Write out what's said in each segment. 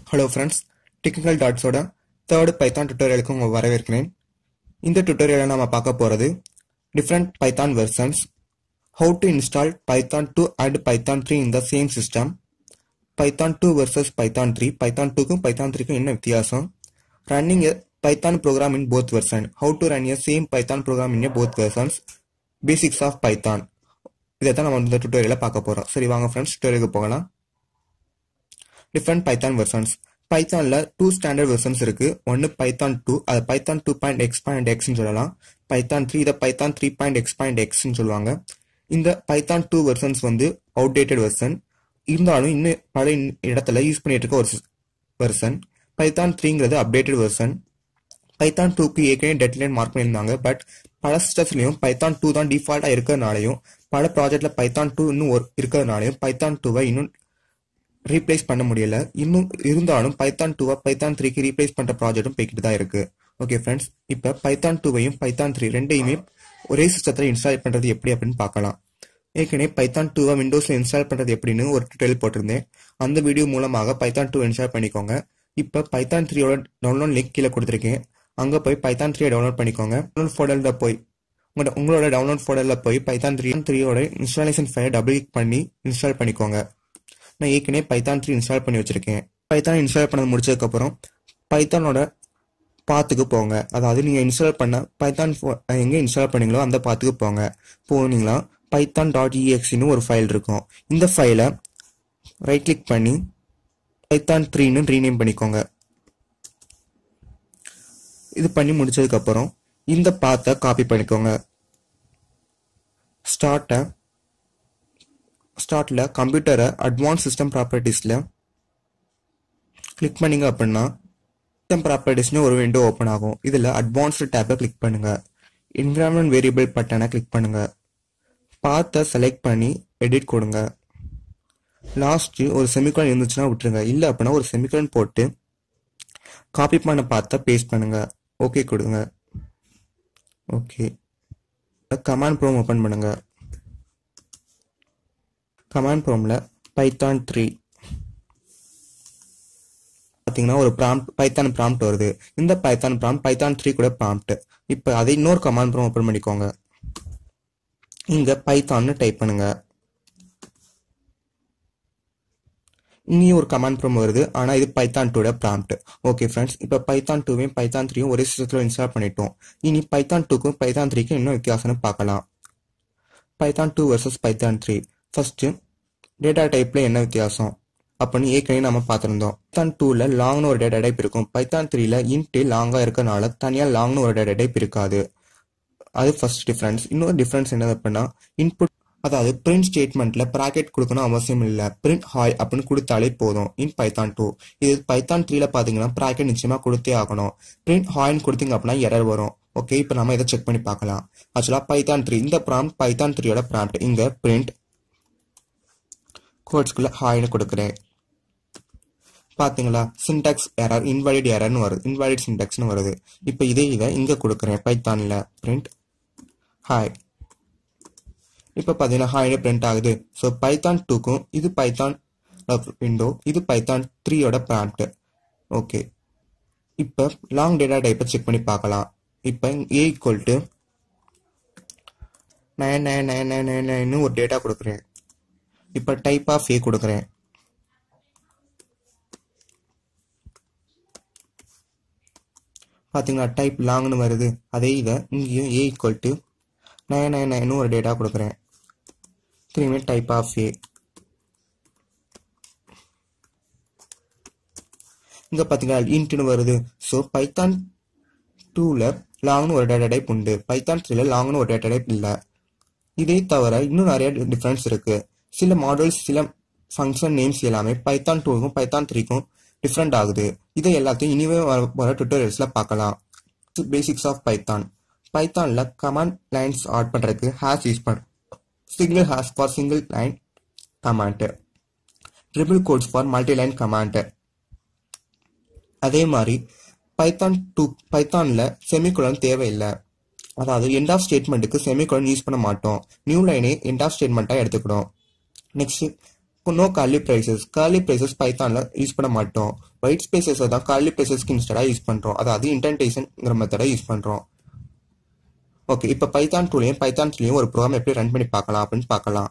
hello friends technical டாட்ஸோட third Python டுட்டோரியலுக்கு உங்கள் வரவேற்கிறேன் இந்த டுட்டோரியலில் நம்ம பார்க்க போகிறது different Python versions how to install Python two and Python three in the same system Python two versus Python three Python டூக்கும் பைத்தான் த்ரீக்கும் என்ன வித்தியாசம் running a Python program in both version how to run a same Python program in a both versions basics of Python இதை தான் நம்ம இந்த டுட்டோரியலில் பார்க்க போகிறோம் சரி வாங்க ஃப்ரெண்ட்ஸ் டுட்டோரியலுக்கு போகலாம் டிஃப்ரெண்ட் பைத்தான் வெர்சன்ஸ் பைத்தானில் டூ ஸ்டாண்டர்ட் வெர்சன்ஸ் இருக்கு ஒன்று பைத்தான் டூ அது Python two point X point எக்ஸ்னு சொல்லலாம் பைத்தான் த்ரீ இதை Python three point X point எக்ஸ்னு சொல்லுவாங்க இந்த பைத்தான் டூ வெர்சன்ஸ் வந்து அவுடேட்டட் வெர்சன் இருந்தாலும் இன்னும் பல இன்- இடத்துல யூஸ் பண்ணிட்டு இருக்க ஒரு வெர்சன் பைத்தான் த்ரீங்கிறது அப்டேட்டட் வெர்சன் பைத்தான் டூக்கு ஏற்கனவே டெட்லைன் மார்க் பண்ணியிருந்தாங்க பட் பல சிஸ்டத்துலையும் பைத்தான் டூ தான் டிஃபால்ட்டாக இருக்கிறதுனாலையும் பல ப்ராஜெக்ட்ல பைத்தான் டூ இன்னும் ஒரு இருக்கிறதுனாலையும் பைத்தான் டூவை இன்னும் ரீப்ளேஸ் பண்ண முடியல இன்னும் இருந்தாலும் பைத்தான் டூவை பைத்தான் த்ரீக்கு ரீப்ளேஸ் பண்ற ப்ராஜெக்டும் போய்கிட்டு தான் இருக்கு ஓகே ஃப்ரெண்ட்ஸ் இப்போ பைத்தான் டூவையும் பைத்தான் த்ரீ ரெண்டையுமே ஒரே சிஸ்டத்தில் இன்ஸ்டால் பண்றது எப்படி அப்படின்னு பார்க்கலாம் ஏற்கனவே பைத்தான் டூவை விண்டோஸ்ல இன்ஸ்டால் பண்றது எப்படின்னு ஒரு டுட்டோரியல் போட்டிருந்தேன் அந்த வீடியோ மூலமாக பைத்தான் டூ இன்ஸ்டால் பண்ணிக்கோங்க இப்போ பைத்தான் த்ரீயோட டவுன்லோட் லிங்க் கீழே கொடுத்துருக்கேன் அங்க போய் பைத்தான் த்ரீயை டவுன்லோட் பண்ணிக்கோங்க டவுன்லோட் ஃபோல்டர்ல போய் உங்களோட உங்களோட டவுன்லோட் ஃபோல்டர்ல போய் பைத்தான் த்ரீ த்ரீயோட இன்ஸ்டாலேஷன் ஃபைலை டபுள் கிளிக் பண்ணி இன்ஸ்டால் பண்ணிக்கோங்க நான் ஏற்கனவே பைத்தான் த்ரீ இன்ஸ்டால் பண்ணி வச்சிருக்கேன் பைத்தான் இன்ஸ்டால் பண்ணது முடிச்சதுக்கப்புறம் பைத்தானோட பாத்துக்கு போங்க அதாவது நீங்கள் இன்ஸ்டால் பண்ண பைத்தான் எங்கே இன்ஸ்டால் பண்ணீங்களோ அந்த பாத்துக்கு போங்க போனீங்களா பைத்தான் டாட் இஎக்ஸ்னு ஒரு ஃபைல் இருக்கும் இந்த ஃபைலை ரைட் கிளிக் பண்ணி பைத்தான் த்ரீன்னு ரீநேம் பண்ணிக்கோங்க இது பண்ணி முடிச்சதுக்கப்புறம் இந்த பாத்தை காப்பி பண்ணிக்கோங்க ஸ்டார்ட்டை ஸ்டார்ட்ல கம்ப்யூட்டரை அட்வான்ஸ் சிஸ்டம் ப்ராப்பர்ட்டிஸ்ல கிளிக் பண்ணீங்க அப்படின்னா சிஸ்டம் ப்ராப்பர்ட்டிஸ்னு ஒரு விண்டோ ஓப்பன் ஆகும் இதுல அட்வான்ஸ்டு டேப்பை கிளிக் பண்ணுங்க என்விரான்மெண்ட் வேரியபிள் பட்டனை கிளிக் பண்ணுங்க பாத்தை செலக்ட் பண்ணி எடிட் கொடுங்க லாஸ்ட் ஒரு செமிகாலன் இருந்துச்சுன்னா விட்டுருங்க இல்ல அப்படின்னா ஒரு செமிகாலன் போட்டு காப்பி பண்ண பார்த்த பேஸ்ட் பண்ணுங்க ஓகே கொடுங்க ஓகே கமாண்ட் ப்ரோம் ஓப்பன் பண்ணுங்க கமாண்ட் ப்ரோம்ல பைத்தான் த்ரீ பார்த்தீங்கன்னா ஒரு ப்ராம்ப்ட் பைத்தான் ப்ராம்ப்ட் வருது இந்த பைத்தான் ப்ராம்ப்ட் பைத்தான் த்ரீ கூட ப்ராம்ப்ட் இப்போ அதை இன்னொரு கமாண்ட் ப்ரோம் ஓப்பன் பண்ணிக்கோங்க இங்க பைத்தான்னு டைப் பண்ணுங்க இங்கேயும் ஒரு கமாண்ட் ப்ரோம் வருது ஆனா இது பைத்தான் டூட ப்ராம்ப்ட் ஓகே ஃப்ரெண்ட்ஸ் இப்போ பைத்தான் டூவையும் பைத்தான் த்ரீயும் ஒரே சிஸ்டத்தில் இன்ஸ்டால் பண்ணிட்டோம் இனி பைத்தான் டூக்கும் பைத்தான் த்ரீக்கும் இன்னும் வித்தியாசம்னு பார்க்கலாம் Python two versus Python three first data டைப்ல என்ன வித்தியாசம் அப்படின்னு ஏற்கனவே நம்ம பார்த்திருந்தோம் பைத்தான் டூல லாங்னு ஒரு டேட்டா டைப் இருக்கும் பைத்தான் த்ரீல இன்ட்டு லாங்கா இருக்கனால தனியா லாங்னு ஒரு டேட்டா டைப் இருக்காது அது ஃபர்ஸ்ட் டிஃபரன்ஸ் இன்னொரு டிஃபரன்ஸ் என்னது அப்படின்னா இன்புட் அதாவது பிரிண்ட் ஸ்டேட்மெண்ட்ல ப்ராக்கெட் கொடுக்கணும் அவசியம் இல்ல பிரிண்ட் ஹாய் அப்படின்னு கொடுத்தாலே போதும் இன் பைத்தான் டூ இது பைத்தான் த்ரீல பாத்தீங்கன்னா ப்ராக்கெட் நிச்சயமா கொடுத்தே ஆகணும் பிரிண்ட் ஹாய்னு கொடுத்தீங்க அப்படின்னா எரர் வரும் ஓகே இப்போ நம்ம இதை செக் பண்ணி பார்க்கலாம் ஆக்சுவலா பைத்தான் த்ரீ இந்த ப்ராம்ப்ட் பைத்தான் த்ரீயோட ப்ராம்ப்ட் இங்க பிரிண்ட் கோட்ஸ்குள்ள ஹாய்னு கொடுக்குறேன் பாத்தீங்களா சின்டாக்ஸ் எரர் இன்வாலிட் எரர்னு வருது இன்வாலிட் சின்டாக்ஸ்னு வருது இப்போ இதே இதை இங்க கொடுக்குறேன் பைத்தான்ல பிரிண்ட் ஹாய் இப்போ பார்த்தீங்கன்னா ஹாய்னு பிரிண்ட் ஆகுது ஸோ பைத்தான் டூக்கும் இது பைத்தான் விண்டோ இது பைத்தான் த்ரீயோட ப்ராம்ப்ட் ஓகே இப்போ லாங் டேட்டா டைப்பை செக் பண்ணி பார்க்கலாம் இப்போ A equal to nine nine nine nine nine நைன்னு ஒரு டேட்டா கொடுக்குறேன் இப்போ டைப் ஆஃப் ஏ கொடுக்குறேன் பார்த்தீங்களா டைப் லாங்னு வருது அதே இதை இங்கேயும் A equal to nine nine nine ஒரு டேட்டா கொடுக்குறேன் திரும்பி டைப் ஆஃப் ஏ இங்க பாத்தீங்கன்னா இன்ட்னு வருது ஸோ பைத்தான் டூல லாங்னு ஒரு டேட்டா டைப் உண்டு பைத்தான் த்ரீல லாங்னு ஒரு டேட்டா டைப் இல்லை இதே தவிர இன்னும் நிறைய டிஃபரன்ஸ் இருக்கு சில மாடல்ஸ் சில ஃபங்க்ஷன் நேம்ஸ் எல்லாமே பைத்தான் டூக்கும் பைத்தான் த்ரீக்கும் டிஃப்ரெண்ட் ஆகுது இதை எல்லாத்தையும் இனிமே வர வர டுட்டோரியல்ஸ்ல பார்க்கலாம் பேசிக்ஸ் ஆஃப் பைத்தான் பைத்தான்ல கமாண்ட் லைன்ஸ் ஆட் பண்றதுக்கு ஹேஷ் யூஸ் பண்ண single hash for single line command triple quotes for multi line command அதே மாதிரி பைத்தான் டூ பைத்தான்ல செமிகுலன் தேவையில்லை அதாவது எண்ட் ஆஃப் ஸ்டேட்மெண்ட்டுக்கு செமிகுலன் யூஸ் பண்ண மாட்டோம் நியூ லைனே எண்ட் ஆஃப் ஸ்டேட்மெண்ட்டாக எடுத்துக்கிடும் next no curly braces curly prices பைத்தானில் use பண்ண மாட்டோம் ஒயிட் ஸ்பேசஸை தான் கார்லி ப்ரைசஸ்க்கு இன்ஸ்டடாக யூஸ் பண்ணுறோம் அதாவது இன்டென்டேஷன்ங்கிற மெத்தடை யூஸ் பண்ணுறோம் ஓகே இப்போ பைத்தான் டூலையும் பைத்தான் த்ரீலையும் ஒரு ப்ரோக்ராம் எப்படி ரன் பண்ணி பார்க்கலாம் அப்படின்னு பார்க்கலாம்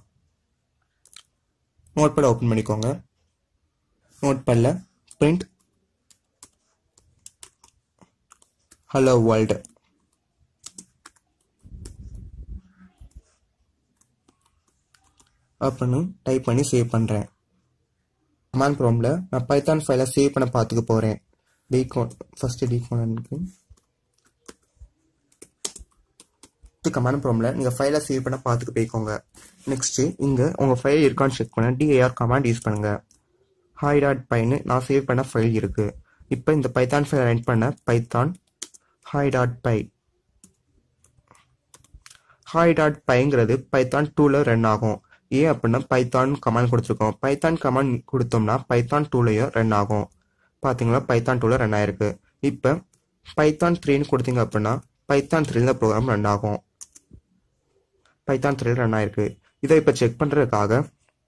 நோட் பேட் ஓப்பன் பண்ணிக்கோங்க நோட் பேடில் பிரிண்ட் ஹலோ வேர்ல்டு அப்படின்னு டைப் பண்ணி சேவ் பண்ணுறேன் கமாண்ட் ப்ரோமில் நான் பைத்தான் ஃபைலை சேவ் பண்ண பார்த்துக்க போகிறேன் டீகோன் ஃபஸ்ட்டு டீகோனுக்கு கமாண்ட் ப்ரோமில் நீங்கள் ஃபைலை சேவ் பண்ண பார்த்துக்க போய்க்கோங்க நெக்ஸ்ட்டு இங்கே உங்கள் ஃபைல் இருக்கான்னு செக் பண்ண டிஏஆர் கமாண்ட் யூஸ் பண்ணுங்கள் ஹாய் டாட் பைன்னு நான் சேவ் பண்ண ஃபைல் இருக்குது இப்போ இந்த பைத்தான் ஃபைலை ரன் பண்ண Python hi dot py hi dot பைங்கிறது பைத்தான் டூவில் ரன் ஆகும் ஏன் அப்படின்னா பைத்தான் கமாண்ட் கொடுத்துருக்கோம் பைத்தான் கமாண்ட் கொடுத்தோம்னா பைத்தான் டூலையும் ரன் ஆகும் பார்த்தீங்களா பைத்தான் டூவில் ரன் ஆயிருக்கு இப்போ பைத்தான் த்ரீன்னு கொடுத்தீங்க அப்படின்னா பைத்தான் த்ரீல ப்ரோக்ராம் ரன் ஆகும் பைத்தான் த்ரீல ரன் ஆயிருக்கு இதை இப்போ செக் பண்ணுறதுக்காக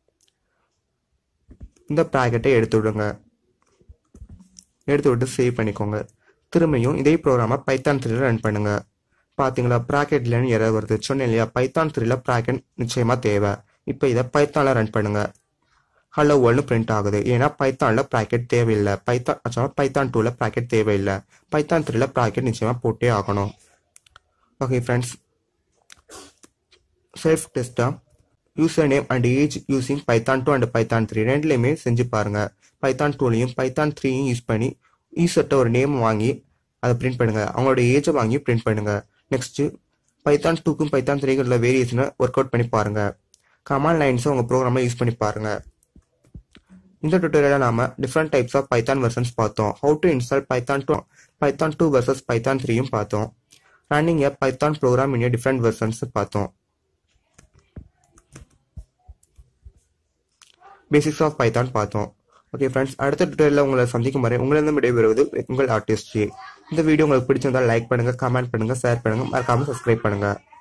இந்த ப்ராக்கெட்டை எடுத்து விடுங்க எடுத்து விட்டு சேவ் பண்ணிக்கோங்க திரும்பியும் இதே ப்ரோக்ராமை பைத்தான் த்ரீல ரன் பண்ணுங்க பார்த்தீங்களா ப்ராக்கெட் இல்லைன்னு எரர் வருது சொன்னேன் இல்லையா பைத்தான் த்ரீல ப்ராக்கெட் நிச்சயமாக தேவை இப்போ இதை பைத்தானில் ரன் பண்ணுங்க ஹலோ வேர்ல்டு பிரிண்ட் ஆகுது ஏன்னா பைத்தானில் ப்ராக்கெட் தேவையில்லை பைத்தான் ஆக்சுவலாக பைத்தான் டூவில் ப்ராக்கெட் தேவையில்லை பைத்தான் த்ரீல ப்ராக்கெட் நிச்சயமாக போட்டே ஆகணும் ஓகே ஃப்ரெண்ட்ஸ் செல்ஃப் டெஸ்ட்டாக user name and age using Python two and Python three ரெண்டுலேயுமே செஞ்சு பாருங்க பைத்தான் டூலையும் பைத்தான் த்ரீயும் யூஸ் பண்ணி யூசர்ட்ட ஒரு நேம் வாங்கி அதை பிரிண்ட் பண்ணுங்க அவங்களோட ஏஜை வாங்கி பிரிண்ட் பண்ணுங்க நெக்ஸ்ட் பைத்தான் டூக்கும் பைத்தான் த்ரீக்கும் உள்ள வேரியேஷனை ஒர்க் அவுட் பண்ணி பாருங்க கமாண்ட் லைன்ஸை உங்கள் ப்ரோக்ராமில் யூஸ் பண்ணி பாருங்க இந்த டுட்டோரியலில் நாம different types of Python versions பார்த்தோம் how to install Python two Python two versus Python த்ரீயும் பார்த்தோம் running a Python program in different versions பார்த்தோம் பேசிக்ஸ் ஆஃப் பைத்தான் பார்த்தோம் ஓகே ஃப்ரெண்ட்ஸ் அடுத்த டுட்டோரியலில் உங்களை சந்திக்கும் வரை உங்களிடம் விடைபெறுவது உங்கள் ஆர்டிஸ்ட் இந்த வீடியோ உங்களுக்கு பிடிச்சிருந்தால் லைக் பண்ணுங்க கமெண்ட் பண்ணுங்க ஷேர் பண்ணுங்க மறக்காம சப்ஸ்கிரைப் பண்ணுங்க